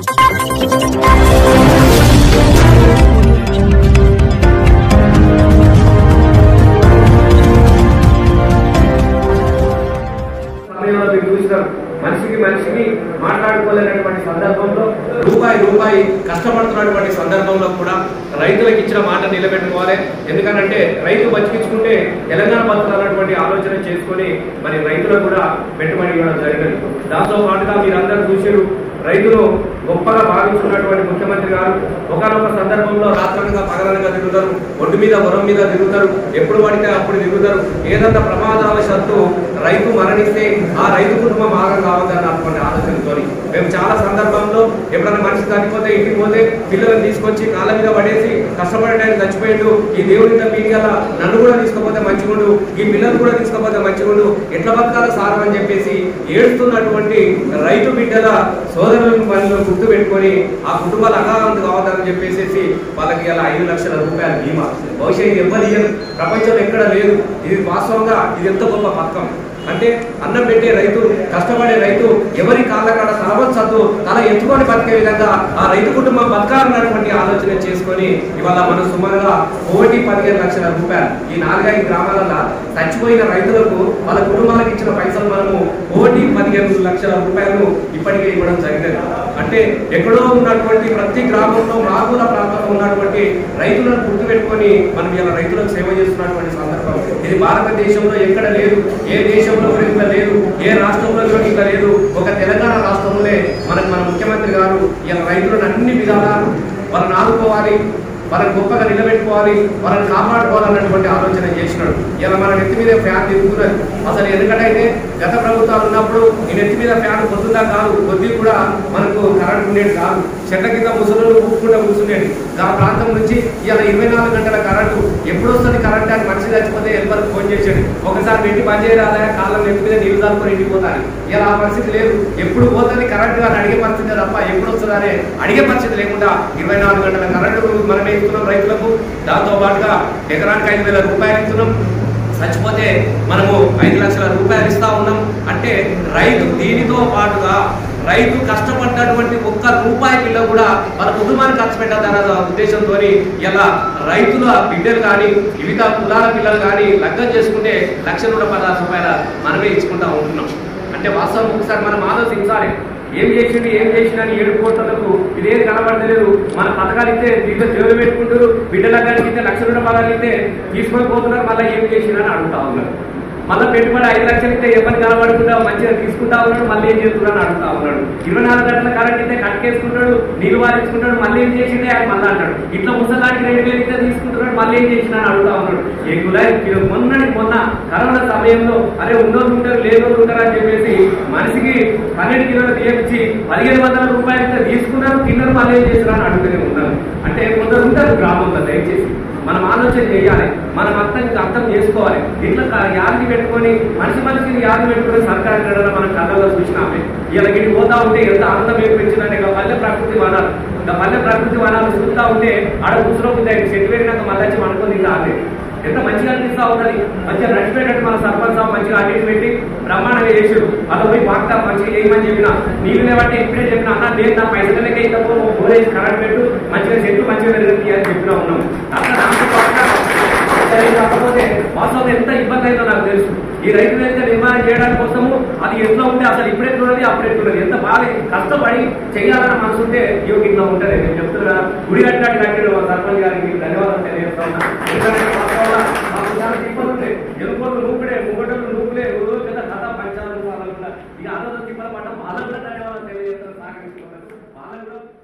సమయంలో మీరు చూసినారు మనిషికి మనిషికి మాట్లాడుకోలేనటువంటి సందర్భంలో రూపాయి రూపాయి కష్టపడుతున్నటువంటి సందర్భంలో కూడా రైతులకు ఇచ్చిన మాట నిలబెట్టుకోవాలి ఎందుకంటే రైతు బతికించుకుంటే తెలంగాణ బతుకులు అన్నటువంటి ఆలోచన చేసుకొని మరి రైతులకు కూడా పెట్టుబడి ఇవ్వడం జరిగింది దాంతో పాటుగా మీరందరూ చూసారు రైతులు గొప్పగా భావించుకున్నటువంటి ముఖ్యమంత్రి గారు ఒకనొక సందర్భంలో రాత్రనగా పగలనగా తిరుగుతారు ఒడ్డు మీద వరం మీద తిరుగుతారు ఎప్పుడు పడితే అప్పుడు తిరుగుతారు ఏదన్నా ప్రమాదవశాత్తు రైతు మరణిస్తే ఆ రైతు కుటుంబం ఆగం కావద్దన్నటువంటి ఆలోచనతో మేము చాలా సందర్భంలో ఎప్పుడైనా మనిషి చనిపోతే ఇంటికి పోతే పిల్లలను తీసుకొచ్చి కాళ్ళ మీద పడేసి కష్టపడడానికి చచ్చిపోయిండు ఈ దేవుడి మీది గల నన్ను కూడా తీసుకుపోతే మంచిగుండు ఈ పిల్లలు కూడా తీసుకుపోతే మంచిగుండు ఎట్లా బతకాలో సారం అని చెప్పేసి ఏడుస్తున్నటువంటి రైతు బిడ్డల సోదరులను పనిలో గుర్తు పెట్టుకొని ఆ కుటుంబాలు అగావంతు కావద్దని చెప్పేసి వాళ్ళకి ఇలా ఐదు లక్షల రూపాయల బీమా బహుశా ఇది ఎవ్వరు ఇయ్యరు ప్రపంచంలో ఎక్కడ లేదు ఇది వాస్తవంగా ఇది ఎంత గొప్ప పథకం అంటే అన్నం పెట్టే రైతు కష్టపడే రైతు ఎవరి కాళ్ళ కాడ తలవచ్చద్దు తల ఎత్తుకొని బతికే విధంగా ఆ రైతు కుటుంబం బతకాలన్నటువంటి ఆలోచన చేసుకొని ఇవాళ మనం సుమారుగా కోటి పదిహేను లక్షల రూపాయలు ఈ నాలుగైదు గ్రామాలలో చచ్చిపోయిన రైతులకు వాళ్ళ కుటుంబాలకు ఇచ్చిన పైసలు మనము కోటి పదిహేను లక్షల రూపాయలు ఇప్పటికే ఇవ్వడం జరిగింది అంటే ఎక్కడో ఉన్నటువంటి ప్రతి గ్రామంలో మారుమూల ప్రాంతంలో ఉన్నటువంటి రైతులను గుర్తుపెట్టుకొని మనం ఇలా రైతులకు సేవ చేస్తున్నటువంటి సందర్భం ఇది భారతదేశంలో ఎక్కడ లేదు ఏ దేశంలో కూడా ఇట్లా లేదు ఏ రాష్ట్రంలో కూడా ఇట్లా లేదు ఒక తెలంగాణ రాష్ట్రంలోనే మనకు మన ముఖ్యమంత్రి గారు ఇలా రైతులను అన్ని విధాలా వాళ్ళని ఆదుకోవాలి వాళ్ళని గొప్పగా నిలబెట్టుకోవాలి వాళ్ళని కాపాడుకోవాలన్నటువంటి ఆలోచన చేసినాడు ఇలా మన నెత్తి మీద ఫ్యాన్ తిరుగుతున్నది అసలు ఎందుకంటే గత ప్రభుత్వాలు ఉన్నప్పుడు ఈ నెత్తి మీద ఫ్యాన్ పొద్దుందా కాదు కొద్ది కూడా మనకు కరెంట్ ఉండేది కాదు చెట్ల కింద ముసలు ఊపుకుంటా కూర్చునేది ఆ ప్రాంతం నుంచి ఇలా ఇరవై నాలుగు గంటల కరెంటు ఎప్పుడు వస్తుంది కరెంట్ అని మనిషి చచ్చిపోతే ఎవరికి ఫోన్ చేసాడు ఒకసారి పెట్టి పని చేయరాదా కాలం నెత్తి మీద నీళ్ళు దాచుకొని ఇంటికి పోతాను ఇలా ఆ పరిస్థితి లేదు ఎప్పుడు పోతుంది కరెంట్ అని అడిగే పరిస్థితి తప్ప ఎప్పుడు వస్తుందనే అడిగే పరిస్థితి లేకుండా ఇరవై నాలుగు గంటల కరెంటు మనమే ఇస్తున్నాం రైతులకు దాంతో పాటుగా ఎకరానికి ఐదు వేల రూపాయలు ఇస్తున్నాం చచ్చిపోతే మనము ఐదు లక్షల రూపాయలు ఇస్తా ఉన్నాం అంటే రైతు దీనితో పాటుగా రైతు కష్టపడ్డటువంటి ఒక్క రూపాయి పిల్ల కూడా వాళ్ళ కుటుంబానికి ఖర్చు పెట్టాలన్న ఉద్దేశంతో ఇలా రైతుల బిడ్డలు కానీ వివిధ కులాల పిల్లలు కానీ లగ్గం చేసుకుంటే లక్ష నూట పదహారు రూపాయల మనమే ఇచ్చుకుంటా ఉంటున్నాం అంటే వాస్తవం ఒకసారి మనం ఆలోచించాలి ఏం చేసిండు ఏం చేసిండు అని ఏడు కోట్లకు ఇదేది కనబడతలేదు మన పథకాలు ఇస్తే దీంట్లో జోలు పెట్టుకుంటారు బిడ్డల గారికి ఇస్తే లక్ష రూపాయల పదాలు ఇస్తే తీసుకొని పోతున్నారు మళ్ళీ ఏం చేసిండు అని అడుగుతా ఉన్నారు మళ్ళీ పెట్టుబడి ఐదు లక్షలు ఇస్తే ఎవరిని కనబడకుండా మంచిగా తీసుకుంటా ఉన్నాడు మళ్ళీ ఏం చేస్తున్నాడు అని అడుగుతా ఉన్నాడు ఇరవై నాలుగు గంటల కరెంట్ ఇస్తే కట్కేసుకుంటాడు నీళ్ళు వారించుకుంటాడు మళ్ళీ ఏం చేసిండే అని మళ్ళీ అంటాడు ఇట్లా ముసలానికి రెండు వేలు ఇస్తే తీసుకుంటున్నాడు మళ్ళీ ఏం చేసినా అని అడుగుతా ఉన్నాడు ఏ కులాయి మొన్నటి మొన్న కరోనా సమయంలో అరే ఉన్నోళ్ళు ఉంటారు లేనోళ్ళు ఉంటారు అని చెప్పేసి మనిషికి పన్నెండు కిలోలు తీయపించి పదిహేను వందల రూపాయలు ఇస్తే తీసుకున్నారు తిన్నారు మళ్ళీ ఏం చేసినా అని అడుగుతూనే ఉన్నారు అంటే కొందరు ఉంటారు గ్రామంలో దయచేసి మనం ఆలోచన చేయాలి మనం అర్థం అర్థం చేసుకోవాలి ఇట్లా కా- యాది పెట్టుకొని మనిషి మనిషిని యాది పెట్టుకొని సర్కార్ క్రీడలు మనం కళ్ళలో చూసినామే ఇలా గిడి పోతా ఉంటే ఎంత ఆనందం ఏర్పించిందంటే ఇక పల్లె ప్రకృతి వనాలు ఇక పల్లె ప్రకృతి వనాలు చూస్తా ఉంటే ఆడ కూర్చులో ఉంది చెట్టు పెరిగినాక మళ్ళీ వచ్చి మనకొని తింటా అదే ఎంత మంచిగా అనిపిస్తా ఉన్నది మంచిగా నడిచిపోయేటట్టు మన సర్పంచ్ సాబ్ మంచిగా అటు ఇటు పెట్టి బ్రహ్మాండంగా చేసాడు అలా పోయి పాక్తా మంచిగా చేయమని చెప్పిన నీళ్ళు లేవంటే ఇప్పుడే చెప్పిన అన్న లేదు నా పైసలకే ఇంత ఊరేసి కరెంట్ పెట్టు మంచిగా చెట్టు మంచిగా పెరుగుతుంది అని చెప్పినా ఉన్నాం అట్లా దాంతో పాటుగా సరే, కాకపోతే వాస్తవం ఎంత ఇబ్బంది అయిందో నాకు తెలుసు ఈ రైతు వేదిక నిర్మాణం చేయడానికి కోసము అది ఎట్లా ఉంటే అసలు ఇప్పుడు ఎట్లున్నది అప్పుడు ఎట్లున్నది ఎంత బాగా కష్టపడి చేయాలన్న మనసు ఉంటే ఇవి ఇట్లా ఉంటుంది నేను చెప్తున్నా గుడి కట్టినట్టు కట్టిన మా సర్పంచ్ గారికి ధన్యవాదాలు తెలియజేస్తా ఉన్నా ఎందుకంటే వాస్తవంగా మాకు చాలా తిప్పలు ఉంటాయి ఎలుకోళ్ళు నూపుడే ముంగటలు నూపులే రోజు పెద్ద కథ పంచాలు వాళ్ళకు కూడా ఇక ఆలోచన తిప్పలు పడ్డం వాళ్ళకు కూడా ధన్యవాదాలు తెలియజేస్తాను సహకరిస్తున్నారు వాళ్ళకు కూడా